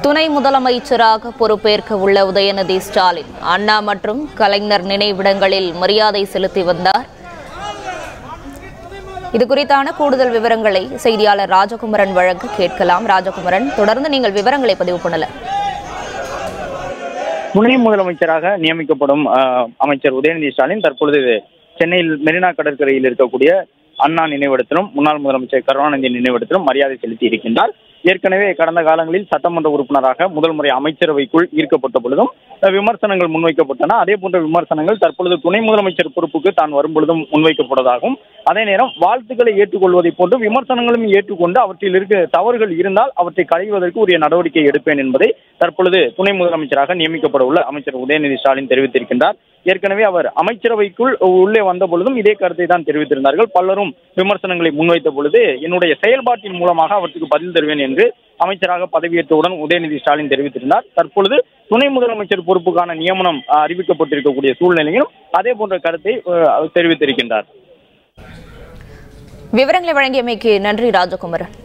துணை முதலமைச்சராக பொறுப்பேற்க உள்ள உதயநிதி ஸ்டாலின் அண்ணா மற்றும் கலைஞர் நினைவிடங்களில் மரியாதை செலுத்தி வந்தார் இது குறித்தான கூடுதல் விவரங்களை செய்தியாளர் ராஜகுமரன் வழங்க கேட்கலாம் ராஜகுமரன் தொடர்ந்து நீங்கள் விவரங்களை பதிவு பண்ணல துணை முதலமைச்சராக நியமிக்கப்படும் அஹ், அமைச்சர் உதயநிதி ஸ்டாலின் தற்பொழுது சென்னையில் மெரினா கடற்கரையில் இருக்கக்கூடிய அண்ணா நினைவிடத்திலும் முன்னாள் முதலமைச்சர் கருணாநிதி நினைவிடத்திலும் மரியாதை செலுத்தி இருக்கின்றார் ஏற்கனவே கடந்த காலங்களில் சட்டமன்ற உறுப்பினராக முதல் முறை அமைச்சரவைக்குள் ஈர்க்கப்பட்ட பொழுதும் அஹ், விமர்சனங்கள் முன்வைக்கப்பட்டன அதே போன்ற விமர்சனங்கள் தற்பொழுது துணை முதலமைச்சர் பொறுப்புக்கு தான் வரும் பொழுதும் முன்வைக்கப்பட்டதாகவும் அதே நேரம் வாழ்த்துக்களை ஏற்றுக்கொள்வதை போன்று விமர்சனங்களும் ஏற்றுக்கொண்டு அவற்றில் இருக்க தவறுகள் இருந்தால் அவற்றை களைவதற்கு உரிய நடவடிக்கை எடுப்பேன் என்பதை தற்பொழுது துணை முதலமைச்சராக நியமிக்கப்பட உள்ள அமைச்சர் உதயநிதி ஸ்டாலின் தெரிவித்திருக்கின்றார் ஏற்கனவே அவர் அமைச்சரவைக்குள் உள்ளே வந்த பொழுதும் இதே கருத்தை தான் தெரிவித்திருந்தார்கள் பலரும் விமர்சனங்களை முன்வைத்த பொழுது என்னுடைய செயல்பாட்டின் மூலமாக அவற்றுக்கு பதில் தருவேன் என்று அமைச்சராக பதவியேற்றவுடன் உதயநிதி ஸ்டாலின் தெரிவித்திருந்தார் தற்பொழுது துணை முதலமைச்சர் பொறுப்புக்கான நியமனம் அஹ், அறிவிக்கப்பட்டிருக்கக்கூடிய சூழ்நிலையிலும் அதே போன்ற கருத்தை அஹ், தெரிவித்திருக்கின்றார் விவரங்களை வழங்கியமைக்கு நன்றி ராஜகுமரன்